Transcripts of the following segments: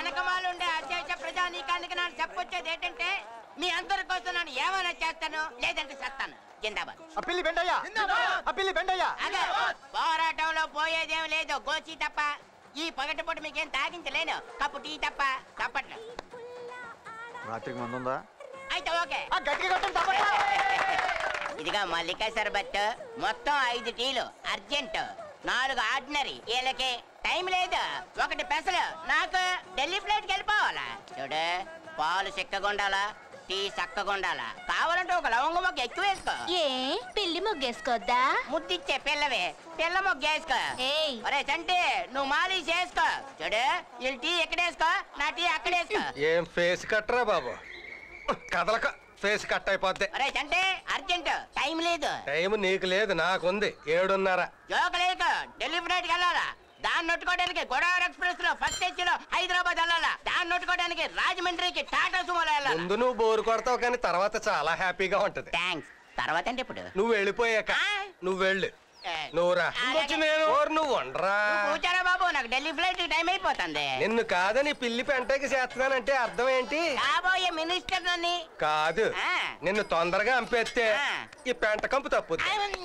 వెనకమాలుండే అత్యవసర ప్రజానీకానికి నాకు చెప్పొచ్చేది ఏంటంటే మీ అందరి కోసం నేను ఏమైనా చేస్తాను లేదంటే చేస్తాను జిందాబాద్ ఆ పిల్లి బెండయ్యా ఆ పిల్లి బెండయ్యా అదే పోరాటంలో పోయేదేం లేదు గోచి తప్ప ఈ పగటిపూట మీకేం తాగించలేను కప్పు టీ తప్ప తప్పట్లు రాత్రికి మందు ఉందా అయితే ఓకే ఆ గట్టిగా కొట్టండి తప్పట్లా. ఇదిగా మల్లికా సర్బత్ మొత్తం ఐదు టీలు అర్జెంట్ నాలుగు ఆర్డినరీ వీళ్ళకి టైం లేదు ఒకటి పెసలు నాకు ఢిల్లీ ఫ్లైట్ కి వెళ్ళిపోవాలా చూడు పాలు చిక్కగుండాలా టీ చక్కగుండాలా కావాలంటే ఒక లవంగ మొక్క ఎక్కువ వేసుకో ఏ పిల్లి ముగ్గేసుకోద్దా ముద్దిచ్చే పిల్లవే పిల్ల మొగ్గ వేసుకో ఏయ్ ఒరే చంటి నువ్వు మాలి చేసుకో చూడు వీళ్ళు టీ ఎక్కడేసుకో నా టీ అక్కడేసుకో ఏం ఫేస్ కట్టరా బాబు కదలక ఫేస్ కట్ అయిపోద్ది ఒరే చంటి అర్జెంట్ టైం లేదు టైం నీకు లేదు నాకుంది ఏడున్నర జోకలేక ఢిల్లీ ఫ్లైట్ కి వెళ్ళాలా దాన్ని నొట్టుకోవడానికి గోదావరి ఎక్స్ప్రెస్ లో ఫస్ట్ ఏసీలో హైదరాబాద్ వెళ్ళాలా దాన్ని నొట్టుకోవడానికి రాజమండ్రికి టాటా సుమోలో వెళ్ళాలా ముందు నువ్వు బోరు కొడతావు కానీ తర్వాత చాలా హ్యాపీగా ఉంటది థ్యాంక్స్ తర్వాత అంటే ఇప్పుడు నువ్వు వెళ్ళిపోయాక ఆ? నువ్వు వెళ్ళు ఏ, నువ్వురా అలాగే. ఓరు నువ్వు ఉండరా నువ్వు కూర్చోరా బాబు నాకు ఢిల్లీ ఫ్లైట్ టైం అయిపోతుంది నిన్ను కాదని పిల్లి పెంటకి చేస్తున్నానంటే అర్థం ఏంటి కాబోయే మినిస్టర్ నన్ను కాదు ఆ. నిన్ను తొందరగా అంపేస్తే ఆ. ఈ పెంట కంపు తప్పుద్ది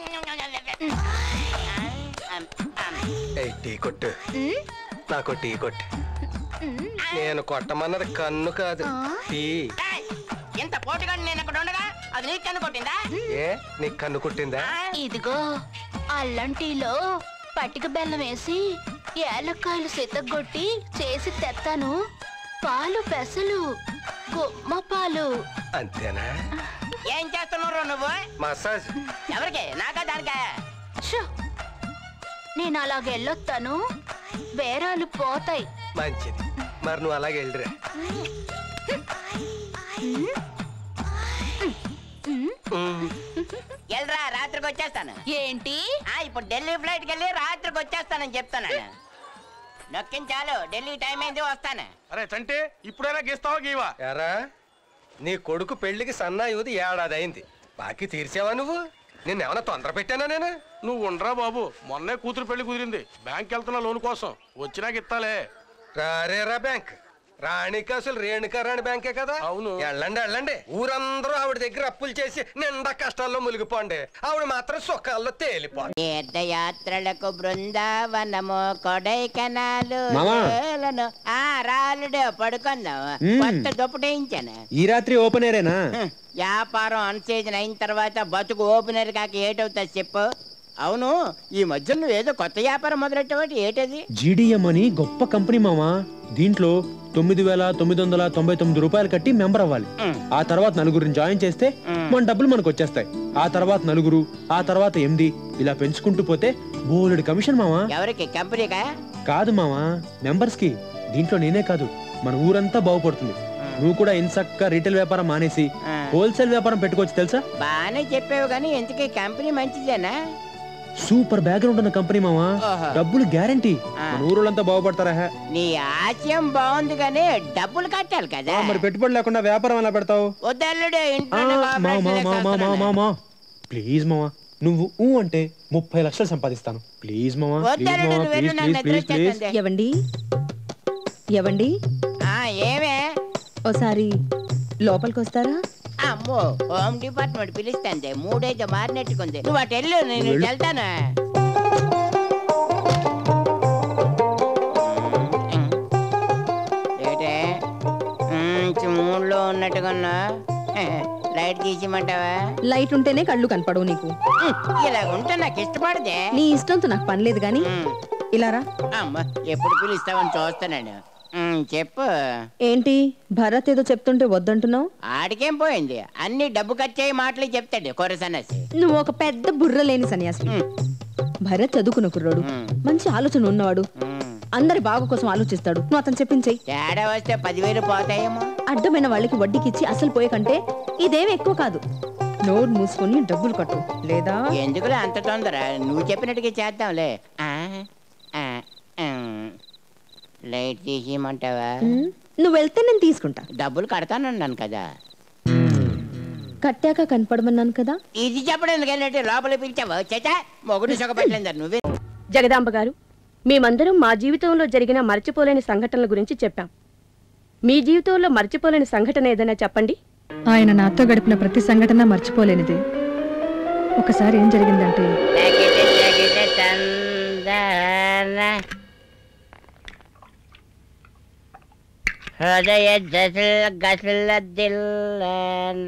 ఏయ్, టీ కొట్టు నాకు టీ కొట్టు నేను కొట్టమన్నది కన్ను కాదు టీ ఏయ్, ఇంత పోటుగా నేను అక్కడ ఉండగా అది నీకు కన్ను కొట్టిందా ఏ నీకు కన్ను కుట్టిందా ఇదిగో అల్లం టీలో పట్టిక బెల్లం వేసి ఏలక్కాయలు సితగొట్టి చేసి తెత్తాను పాలు పెసలు గుమ్మ పాలు అంతేనా ఏం చేస్తున్నావు నువ్వు మసాజ్ ఎవరికి నాకా దానికా షో నేను అలాగ వెళ్ళొస్తాను బేరాలు పోతాయి మంచిది మరి నువ్వు అలాగే వెళ్ళిరా ఉమ్. వెళ్ళరా రాత్రికి వచ్చేస్తాను ఏంటి ఆ ఇప్పుడు ఢిల్లీ ఫ్లైట్కి వెళ్ళి రాత్రికి వచ్చేస్తానని చెప్తున్నాను నొక్కించాలు ఢిల్లీ టైం అయింది వస్తాను అరే చంటే ఇప్పుడైనా గీస్తావా గీవా ఎరా నీ కొడుకు పెళ్లికి సన్నా యువతి ఏడాది అయింది బాకీ తీర్చావా నువ్వు నిన్నేమన్నా తొందర పెట్టానా నేను నువ్వు ఉండరా బాబు మొన్నే కూతురు పెళ్లి కుదిరింది బ్యాంక్ వెళ్తున్నా లోన్ కోసం వచ్చినాక ఇత్తాలే రారేరా బ్యాంక్ రాణికి అసలు రేణుకా రాణి బ్యాంకే కదా అవును. వెళ్ళండి వెళ్ళండి ఊరందరూ ఆవిడ దగ్గర అప్పులు చేసి నిండా కష్టాల్లో మునిగిపోండి ఆవిడ మాత్రం సుఖాల్లో తేలిపో తీర్థయాత్రలకు బృందావనము కొడైకెనాలు మామా. ఏలను. ఆ రాలుడు పడుకుందాం మ్మ్. కొత్త దుప్పటించాను ఈ రాత్రి ఓపెన్ ఏరేనా హ్మ్. వ్యాపారం అన్సీజన్ అయిన తర్వాత బతుకు ఓపెనర్ కాక ఏటవుతుంది చెప్పు అవును ఈ మధ్య నువ్వు ఏదో కొత్త వ్యాపారం మొదలెట్టవాటి ఏటది జీడిఎం అని గొప్ప కంపెనీ మామా దీంట్లో తొమ్మిది వేల తొమ్మిది వందల తొంభై తొమ్మిది రూపాయలు కట్టి మెంబర్ అవ్వాలి మ్. ఆ తర్వాత నలుగురిని జాయిన్ చేస్తే మ్. మన డబ్బులు మనకు వచ్చేస్తాయి ఆ తర్వాత నలుగురు ఆ తర్వాత ఎనిమిది ఇలా పెంచుకుంటూ పోతే బోలెడు కమిషన్ మామా ఎవరికి కంపెనీకా కాదు మామా మెంబర్స్ కి దీంట్లో నేనే కాదు మన ఊరంతా బాగుపడుతుంది నువ్వు కూడా ఇన్సక్క రీటైల్ వ్యాపారం మానేసి ఆ. హోల్సేల్ వ్యాపారం పెట్టుకోవచ్చు తెలుసా బానే చెప్పావు కానీ ఇంతకీ కంపెనీ మంచిదేనా సూపర్ బ్యాక్గ్రౌండ్ ఉన్న కంపెనీ మామా ఓహో. డబ్బులు గ్యారంటీ ఆ. మన ఊరోళ్ళంతా బాగుపడతారా హే? నీ ఆశయం బాగుంది కానీ డబ్బులు కట్టాలి కదా ఆ, మరి పెట్టుబడి లేకుండా వ్యాపారం ఎలా పెడతావు వద్దల్లుడు ఆ, ఇంట్లోనే మా మా కోఆపరేషన్ మా మా మా చేస్తున్నాను. మా మా ప్లీజ్ మామా నువ్వు ఊ అంటే ముప్పై లక్షలు సంపాదిస్తాను ప్లీజ్ మామా ప్లీజ్ వద్దల్లుడు మామా నువ్వు ప్లీజ్ వెళ్ళు, నాకు ప్లీజ్ నిద్ర ప్లీజ్ ప్లీజ్ వచ్చేస్తుంది. ఎవండి ఎవండి ఆ, ఏమే ఓసారి లోపలికి వస్తారా అమ్మో హోమ్ డిపార్ట్మెంట్ పిలుస్తుంది మూడైదు మారినట్టుకుంది నువ్వు అటు వెళ్ళు నేను ఇటు వెళ్తాను ఏటే మూడులో ఉన్నట్టుకున్నా లైట్ తీసిమంటావా లైట్ ఉంటేనే కళ్ళు కనపడవు నీకు ఇలా ఉంటే నాకు ఇష్టపడదే నీ ఇష్టంతో నాకు పని లేదు గాని ఉమ్, ఇలా రా అమ్మ ఎప్పుడు పిలుస్తావని చూస్తున్నాను ఉమ్, చెప్పు ఏంటి భరత్ ఏదో చెప్తుంటే వద్దంటున్నావు ఆడికేం పోయింది అన్ని డబ్బు ఖర్చయ్యే మాటలు చెప్తాడు కొరసనసి నువ్వు ఒక పెద్ద బుర్ర లేని సన్యాసి భరత్ చదువుకున్న కుర్రాడు మంచి ఆలోచన ఉన్నవాడు అందరి బాగు కోసం ఆలోచిస్తాడు నువ్వు అతను చెప్పించేయి తేడా వస్తే పదివేలు పోతాయేమో అడ్డమైన వాళ్ళకి వడ్డీకి ఇచ్చి అసలు పోయే కంటే ఇదేం ఎక్కువ కాదు నోరు మూసుకొని డబ్బులు కట్టు లేదా ఎందుకులే అంత తొందర నువ్వు చెప్పినట్టుగా చేద్దాంలే ఆ, ఆ, ఉమ్. లైట్ తీసేయమంటావా ఉమ్, నువ్వు వెళ్తే నేను తీసుకుంటా డబ్బులు కడతానన్నాను కదా కట్టాక కనపడమన్నాను కదా ఇది చెప్పడం ఎందుకంటే లోపల పిలిచావు చేచా మొగుడు సుఖపెట్టలేదు నువ్వే జగదాంబ గారు మేమందరం మా జీవితంలో జరిగిన మర్చిపోలేని సంఘటనల గురించి చెప్పాం మీ జీవితంలో మర్చిపోలేని సంఘటన ఏదైనా చెప్పండి ఆయన నాతో గడిపిన ప్రతి సంఘటన మర్చిపోలేనిది ఒకసారి ఏం జరిగిందంటే తగిట తగిట తందన. హృదయ జసల గసల దిల్లన.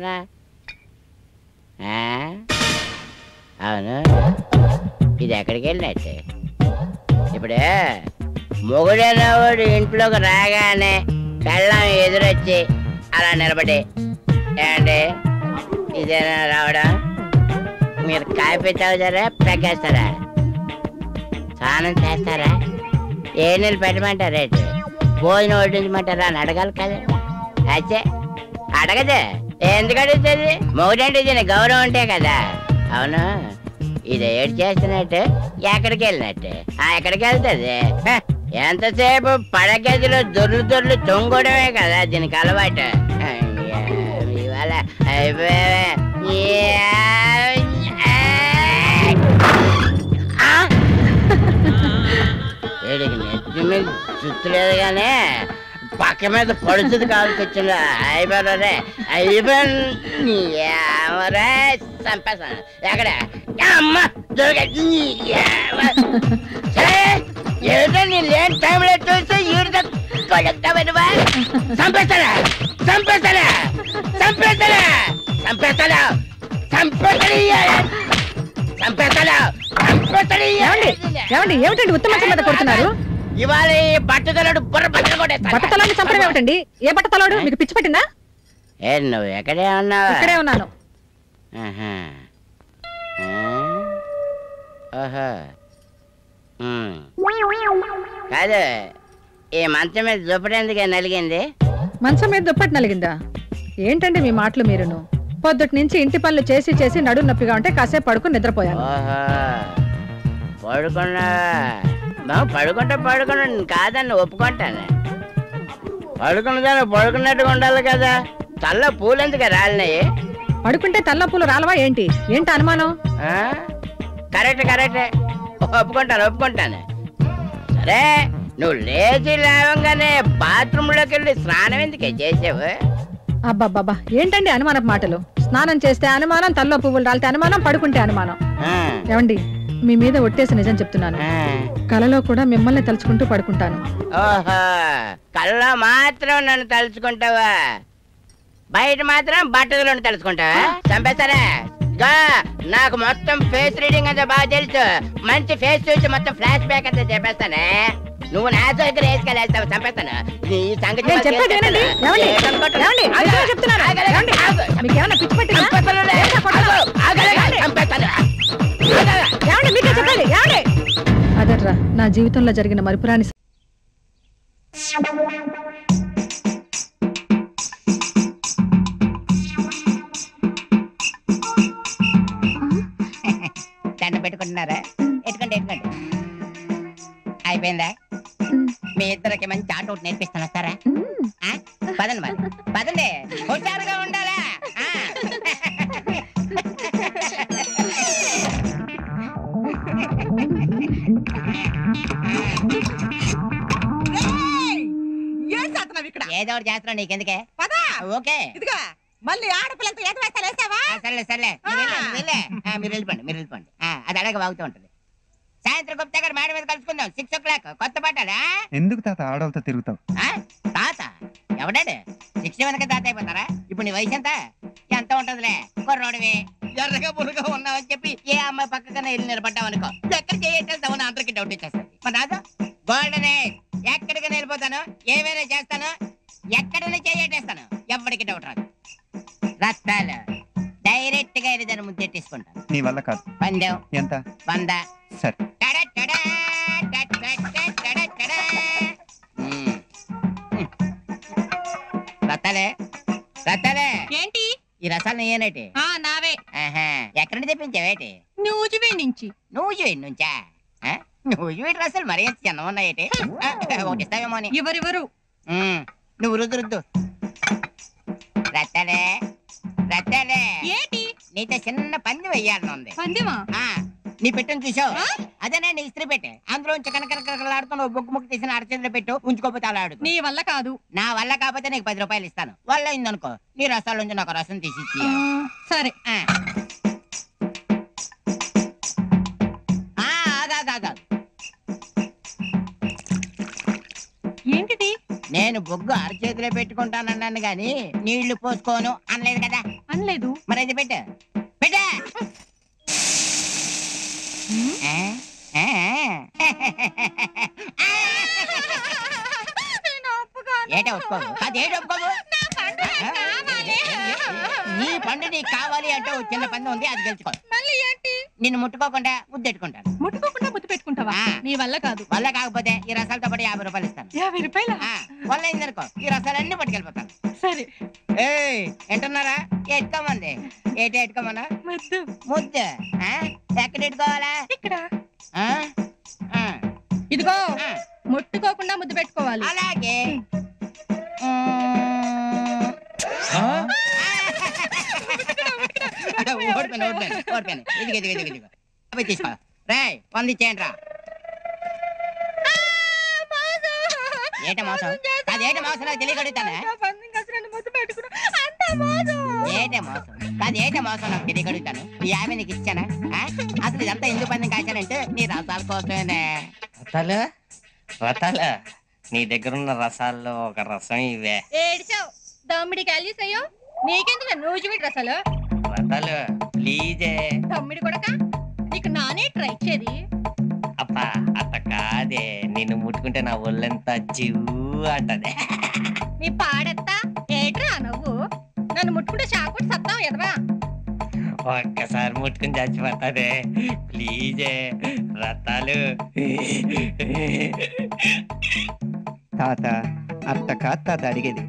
ఆ? అవును ఇది ఎక్కడికి వెళ్ళినట్టు ఇప్పుడు మొగుడైనవాడు ఇంట్లోకి రాగానే పెళ్ళం ఎదురొచ్చి అలా నిలబడి ఏమండి ఇదేనా రావడం మీరు కాఫీ తాగుతారా పెగ్గేస్తారా స్నానం చేస్తారా ఏ నీళ్ళు పెట్టమంటారా ఏంటి భోజనం వడ్డించమంటారా అని అడగాలి కదా అచ్చే అడగదే ఎందుకు అడుగుతుంది మొగుడంటే దీని గౌరవం ఉంటే కదా అవును ఇది ఏడు చేస్తున్నట్టు ఎక్కడికి వెళ్ళినట్టు ఆ ఎక్కడికి వెళ్తుంది హ, ఎంతసేపు పడగదిలో దొర్లు దొర్లు తొంగడమే కదా దీనికి అలవాటు అయ్యా, ఇవాళ అయిపోయావే. యా, ఆ! వీడికి నెత్తి మీద చుట్టలేదు కానీ పక్క మీద పడుతుంది కావాల్సి వచ్చింది అయిపోరే అయిపోరే చంపేస్తాను ఎక్కడ అమ్మ దొరిక ఏదో నీ లేని టైంలో చూస్తే ఈడితో కొడుకుతావనువా చంపేస్తారా చంపేస్తారా చంపేస్తారా చంపేస్తాడా చంపేస్తాడా చంపేస్తాడా చంపేస్తాడా ఏమండి ఏమిటండి ఉత్తమ మీద కొడుతున్నారు ఇవాళ ఈ బట్టతలడు బుర్ర బట్టలు కొట్టేస్తా బట్టతలాన్ని చంపడం ఏమిటండి ఏ బట్టతలాడు మీకు పిచ్చి పట్టిందా ఏ నువ్వు ఎక్కడే ఉన్నావా ఇక్కడే ఉన్నాను ఆహా. ఆ? ఓహో ఉమ్. కాదు ఈ మంచం మీద దుప్పటెందుకే నలిగింది మంచం మీద దుప్పటి నలిగిందా ఏంటండి మీ మాటలు మీరును పొద్దుటి నుంచి ఇంటి పనులు చేసి చేసి నడు నొప్పిగా ఉంటే కాసేపు పడుకుని నిద్రపోయాను ఓహో పడుకున్నా బాబు పడుకుంటే పడుకున్నా కాదని ఒప్పుకుంటాను పడుకున్నదాన్ని పడుకున్నట్టుగా ఉండాలి కదా తల్ల పూలెందుకు రాలినాయి పడుకుంటే తల్ల పూలు రాలవా ఏంటి ఏంటి అనుమానం ఆ? కరెక్ట్ కరెక్ట్ ఒప్పుకుంటాను ఒప్పుకుంటాను సరే నువ్వు లేచి లేవంగానే బాత్రూంలోకి వెళ్ళి స్నానం ఎందుకే చేసావు అబ్బాబ్బాబ్బా ఏంటండి అనుమానపు మాటలు స్నానం చేస్తే అనుమానం తల్లో పువ్వులు రాలితే అనుమానం పడుకుంటే అనుమానం ఆ, ఏమండి మీ మీద ఒట్టేసి నిజం చెప్తున్నాను ఆ. కలలో కూడా మిమ్మల్ని తలుచుకుంటూ పడుకుంటాను ఓహో కళ్ళలో మాత్రం నన్ను తలుచుకుంటావా బయట మాత్రం బట్టలు తలుచుకుంటావా చంపేస్తారా గా నాకు మొత్తం ఫేస్ రీడింగ్ అంతా బాగా తెలుసు మంచి ఫేస్ చూసి మొత్తం ఫ్లాష్ బ్యాక్ అంతా చెప్పేస్తానే నువ్వు నా దగ్గర వేసుకెళ్ళేస్తావు చంపేస్తాను నీ సంగతి నేను మాకు చెప్పేది వినండి. తెలుసు. ఏమండి? ఏ కనుక్కుంటున్నావు? ఏమండి? ఆగు. నిజమే చెప్తున్నాను. ఆగు, ఆగు, ఏమండి? ఆగు. మీకేమైనా పిచ్చి పట్టిందా? చంపేస్తాను రే. ఏంటా కొట్టడం? ఆగు, ఆగు, ఆగు, ఏమండి? చంపేస్తాను. ఆగు. ఏమండి మీకే చెప్పాలి ఏమండి అదర్రా నా జీవితంలో జరిగిన మరుపురాని దండ పెట్టుకుంటున్నారా ఎట్టుకోండి ఎట్టుకోండి అయిపోయిందా మీ ఇద్దరికి మంచి ఆట ఒకటి నేర్పిస్తాను వస్తారా ఆ? పదండి మరి పదండి హుషారుగా ఉండాలా ఆ. ఏం చేస్తున్నావు ఇక్కడ ఏదో ఒకటి చేస్తున్నావు నీకెందుకే పదా ఓకే ఇదిగా మళ్ళీ ఆడపిల్లలతో ఏదో వేస్తాలు వేసావా ఆ, సర్లే సర్లే నువ్వు వెళ్ళు, నువ్వు వెళ్ళే. ఆ, మీరు వెళ్ళిపోండి మీరు వెళ్ళిపోండి ఆ, అది అలాగే వాగుతూ ఉంటుంది సాయంత్రం గుప్తా గారు మేడం మీద కలుసుకుందాం సిక్స్ ఓ క్లాక్ కొత్త బట్టలా ఎందుకు తాత ఆడవాళ్ళతో తిరుగుతావు ఆ? తాత ఎవడాడు శిక్ష వెనక తాత అయిపోతారా ఇప్పుడు నీ వయసు ఎంత ఎంత ఉంటదిలే కుర్రోడివి ఎర్రగా బుర్రగా ఉన్నావని చెప్పి ఏ అమ్మాయి పక్కకన్నా వెళ్ళి నిలబడ్డావు అనుకో ఎక్కడ చేయటేస్తావు అందరికి డౌట్ వచ్చేస్తుంది మరి రాదు గోల్డెన్ ఏజ్ ఎక్కడికి వెళ్ళిపోతాను ఏమైనా చేస్తాను ఎక్కడైనా చేయటేస్తాను ఎవరికి డౌట్ రాదు రత్తాలు డైరెక్ట్ గా దాన్ని ముద్దెట్టేసుకుంటాను నీ వల్ల కాదు పందెం ఎంత వంద సరే tada tada, tada tada tada tada. మ్మ్. హ్మ్. రత్తాలే రత్తాలే ఏంటి ఈ రసాలు నేనేటి ఆ నావే ఆహా ఎక్కడి నుంచి తెప్పించావేటి న్యూజివే నుంచి నువ్వు చూడండి నుంచా ఆ? నువ్వు చూడు రసాలు మరీ ఎంత చిన్న ఉన్నాయేటి ఆ, ఒకటి ఇస్తావేమో అని ఎవరెవరు మ్మ్. నువ్వు రుద్దు రుద్దు రత్తాలే రత్తాలే ఏంటి నీతో చిన్న పంది వెయ్యాలని ఉంది పందిమా ఆ, నీ పెట్టని చూసావు అదేనండి ఇస్త్రీ పెట్టే అందులో చికెన్ కరకరలాడుతున్న బొక్కు ముక్కు తీసిన అరచేతిలో పెట్టు ఉంచుకోపోతే అలా ఆడుకో నీ వల్ల కాదు నా వల్ల కాకపోతే నీకు పది రూపాయలు ఇస్తాను వల్ల అయిందనుకో నీ రసాల నుంచి నాకు రసం తీసి ఇచ్చి సరే ఆ. ఆ, ఆగు, ఆగు, ఆగు, ఆగు. ఏంటిది నేను బొగ్గు అరచేతిలో పెట్టుకుంటానన్నాను గాని నీళ్లు పోసుకోను అనలేదు కదా అనలేదు మరి అది పెట్ట పెట్ట ఆ? ఆ? ఏట ఒప్పుకోవు అది ఏట ఒప్పుకోవు నీ పండు నీకు కావాలి అంటే ఓ చిన్న పండు ఉంది అది గెలుచుకో మళ్ళీ ఏంటి నిన్ను ముట్టుకోకుండా ముద్దెట్టుకుంటాను ముట్టుకోకుండా ముద్దు పెట్టుకుంటావా ఆ. నీ వల్ల కాదు వల్ల కాకపోతే ఈ రసాలతో పాటు యాభై రూపాయలు ఇస్తాను యాభై రూపాయల ఆ, వల్ల అయిందనుకో ఈ రసాలన్నీ పట్టుకెళ్ళిపోతాను సరే ఏయ్ ఎంటున్నారా ఎట్టుకోమంది ఏటి ఎట్టుకోమన్నా ముద్దు ముద్ద ఆ? ఎక్కడ ఎట్టుకోవాలా ఇక్కడ ఆ? ఆ, ఇదిగో ఆ. ముట్టుకోకుండా ముద్దు పెట్టుకోవాలి అలాగే మ్మ్. ఓడిపోయాను ఓడిపోయాను ఓడిపోయాను ఇదిగో ఇదిగో ఇదిగో ఇదిగో అవి తీసుకో రేయ్ వంద ఇచ్చేయండి రా ఏట మోసం అది ఏట మోసం నాకు తెలియగలుగుతానా ఏట మోసం అది ఏట మోసం నాకు తెలియగలుగుతాను ఈ ఆమె నీకు ఇచ్చానా ఆ? అసలు ఇదంతా ఎందుకు పందెం కాశానంటే నీ రసాల కోసమేనే రథాలు రథాలు నీ దగ్గర ఉన్న రసాల్లో ఒక రసం ఇవే ఏడిచావు దమ్మిడి క్యాలీస్ అయ్యో నీకెందుకు నువ్వు చూపెట్టి అసలు రథాలు ప్లీజే తమ్మిడి కొడక నీకు నానే ట్రై ఇచ్చేది అప్ప అట్ట కాదే నిన్ను ముట్టుకుంటే నా ఒళ్ళంతా జివ్వు అంటది నీ పాడెత్తా ఏట్రా నువ్వు నన్ను ముట్టుకుంటే షాకుటి సత్తావు ఎదవా ఒక్కసారి ముట్టుకుని చచ్చిపోతాదే ప్లీజే రథాలు తాత అట్ట కాదు తాత అడిగేది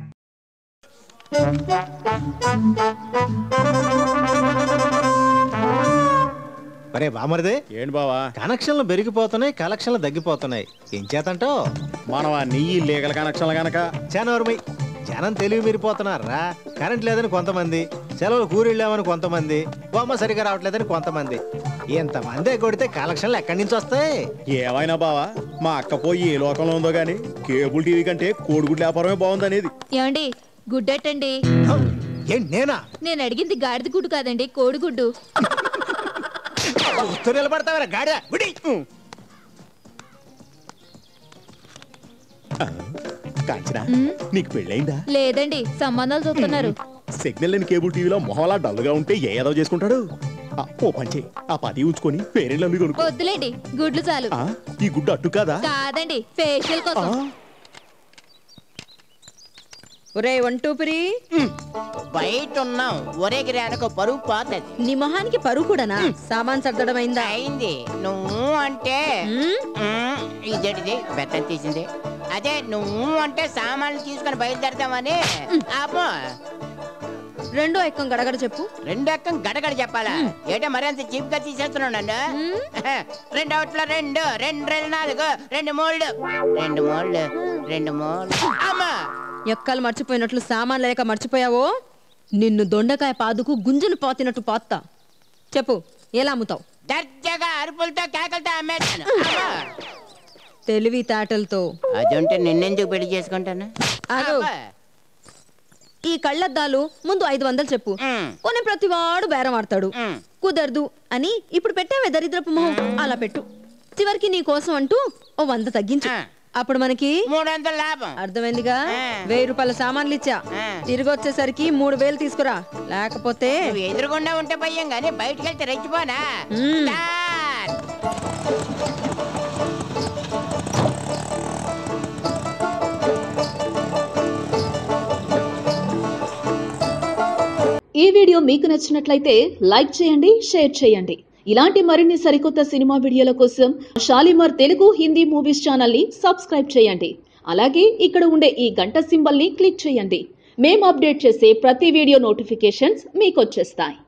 మరే బామరిదే ఏంటి బావా కనెక్షన్లు పెరిగిపోతున్నాయి కలెక్షన్లు తగ్గిపోతున్నాయి ఏం చేతంటావు మనం ఆ నెయ్యి లీగల్ కనెక్షన్లు గనక చానవరమై జనం తెలివి మీరిపోతున్నారా కరెంట్ లేదని కొంతమంది సెలవులు కూరెళ్ళామని కొంతమంది బొమ్మ సరిగా రావట్లేదని కొంతమంది ఇంతమందే కొడితే కలెక్షన్లు ఎక్కడి నుంచి వస్తాయి ఏమైనా బావా మా అక్క పోయి ఏ లోకంలో ఉందో గానీ కేబుల్ టీవీ కంటే కోడిగుడ్ల వ్యాపారమే బాగుందనేది ఏమండి గుడ్డెట్టండి ఏంటి నేనా నేను అడిగింది గాడిద గుడ్డు కాదండి కోడిగుడ్డు ఉత్తరు నిలబడతావరా గాడిద విడి. కాంచనా ఉమ్, నీకు పెళ్ళైందా లేదండి సంబంధాలు చూస్తున్నారు సిగ్నల్ లేని కేబుల్ టీవీలో మొహలా డల్గా ఉంటే ఏ ఏదో చేసుకుంటాడు ఆ, ఓ పంచే ఆ పది ఉంచుకొని పేరెళ్ళు అమ్మి కొనుక్కో వద్దులేండి గుడ్లు చాలు ఆ, ఈ గుడ్డు అట్టు కాదా కాదండి ఫేషియల్ ఆ, కోసం ఒరే వన్ టూ త్రీ బయట ఉన్నాం ఒరేగిరి అనుకో పరువు పోతుంది నీ మొహానికి పరువు కూడానా సామాన్ సర్దడం అయిందా అయింది నువ్వు అంటే ఉమ్, మ్మ్, ఇదేంటిది బెత్తం తీసింది అదే నువ్వు అంటే సామాన్లు తీసుకొని బయలుదేరదామని ఆపో రెండో ఎక్కం గడగడ చెప్పు రెండు ఎక్కం గడగడ చెప్పాలా ఏటో మరి అంత చీప్ గా తీసేస్తున్నావు నన్ను రెండు అవుట్ల రెండు రెండు రెండు నాలుగు రెండు మూడు రెండు మూడు రెండు మూడు అమ్మా ఎక్కలు మర్చిపోయినట్లు సామాన్ లేక మర్చిపోయావో నిన్ను దొండకాయ పాదుకు గుంజును పాతినట్టు పాత్తా చెప్పు ఎలా అమ్ముతావు దర్జాగా అరుపులతో కేకలతో అమ్మేస్తాను అమ్మా. తెలివి తాటలతో అదంటే నిన్నెందుకు పెళ్లి చేసుకుంటాను ఆగు. అబ్బా. ఈ కళ్ళద్దాలు ముందు ఐదు వందలు చెప్పు మ్మ్. కొని ప్రతివాడు బేరం ఆడతాడు మ్మ్. కుదరదు అని ఇప్పుడు పెట్టావే దరిద్రపు మొహం అలా పెట్టు చివరికి నీ కోసం అంటూ ఓ వంద తగ్గించు ఆ. అప్పుడు మనకి మూడు వందల లాభం అర్థమైందిగా ఆ. వెయ్యి రూపాయల సామాన్లు ఇచ్చా ఆ. తిరిగి వచ్చేసరికి మూడు వేలు తీసుకురా లేకపోతే నువ్వు ఎదురుగుండా ఉంటే భయం కానీ బయటికి వెళ్తే రెచ్చిపోనా మ్మ్. స్టార్ట్. ఈ వీడియో మీకు నచ్చినట్లయితే లైక్ చేయండి షేర్ చేయండి ఇలాంటి మరిన్ని సరికొత్త సినిమా వీడియోల కోసం షాలిమార్ తెలుగు హిందీ మూవీస్ ఛానల్ ని సబ్స్క్రైబ్ చేయండి అలాగే ఇక్కడ ఉండే ఈ గంట సింబల్ ని క్లిక్ చేయండి మేము అప్డేట్ చేసే ప్రతి వీడియో నోటిఫికేషన్స్ మీకు వచ్చేస్తాయి